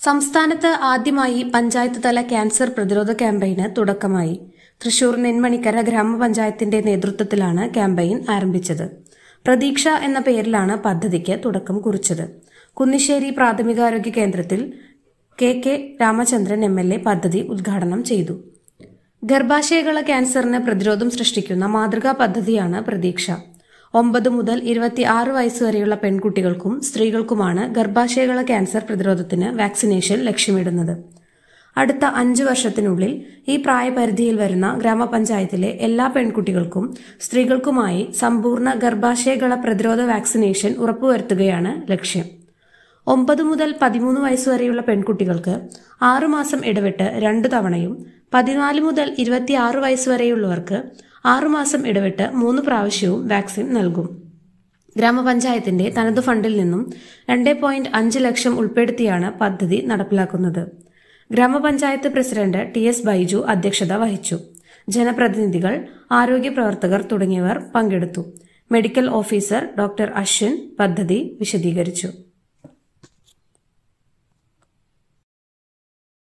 സംസ്ഥാനത്ത് ആദ്യമായി പഞ്ചായത്ത് തല ക്യാൻസർ പ്രതിരോധ ക്യാമ്പയിന് തുടക്കമായി തൃശൂർ നെന്മണിക്കര ഗ്രാമപഞ്ചായത്തിന്റെ നേതൃത്വത്തിലാണ് ക്യാമ്പയിൻ ആരംഭിച്ചത് പ്രതീക്ഷ എന്ന പേരിലാണ് പദ്ധതിക്ക് തുടക്കം കുറിച്ചത് കുന്നിശ്ശേരി പ്രാഥമികാരോഗ്യ കേന്ദ്രത്തിൽ K K Ramachandran M L A പദ്ധതി ഉദ്ഘാടനം ചെയ്തു ഗർഭാശയകള ക്യാൻസറിന് പ്രതിരോധം സൃഷ്ടിക്കുന്ന മാതൃകാ പദ്ധതിയാണ് പ്രതീക്ഷ ഒമ്പത് മുതൽ ഇരുപത്തി ആറ് വയസ്സുവരെയുള്ള പെൺകുട്ടികൾക്കും സ്ത്രീകൾക്കുമാണ് ഗർഭാശയകള ക്യാൻസർ പ്രതിരോധത്തിന് വാക്സിനേഷൻ ലക്ഷ്യമിടുന്നത് അടുത്ത അഞ്ചു വർഷത്തിനുള്ളിൽ ഈ പ്രായപരിധിയിൽ വരുന്ന ഗ്രാമപഞ്ചായത്തിലെ എല്ലാ പെൺകുട്ടികൾക്കും സ്ത്രീകൾക്കുമായി സമ്പൂർണ്ണ ഗർഭാശയകള പ്രതിരോധ വാക്സിനേഷൻ ഉറപ്പുവരുത്തുകയാണ് ലക്ഷ്യം ഒമ്പത് മുതൽ പതിമൂന്ന് വയസ്സുവരെയുള്ള പെൺകുട്ടികൾക്ക് ആറുമാസം ഇടവിട്ട് രണ്ടു തവണയും പതിനാല് മുതൽ ഇരുപത്തിയാറ് വയസ്സുവരെയുള്ളവർക്ക് ആറുമാസം ഇടവിട്ട് മൂന്ന് പ്രാവശ്യവും വാക്സിൻ നൽകും ഗ്രാമപഞ്ചായത്തിന്റെ തനതു ഫണ്ടിൽ നിന്നും രണ്ട് പോയിന്റ് അഞ്ച് ലക്ഷം ഉൾപ്പെടുത്തിയാണ് പദ്ധതി നടപ്പിലാക്കുന്നത് ഗ്രാമപഞ്ചായത്ത് പ്രസിഡന്റ് ടി എസ് ബൈജു അധ്യക്ഷത വഹിച്ചു ജനപ്രതിനിധികൾ ആരോഗ്യ പ്രവർത്തകർ തുടങ്ങിയവർ പങ്കെടുത്തു മെഡിക്കൽ ഓഫീസർ ഡോക്ടർ അശ്വിൻ പദ്ധതി വിശദീകരിച്ചു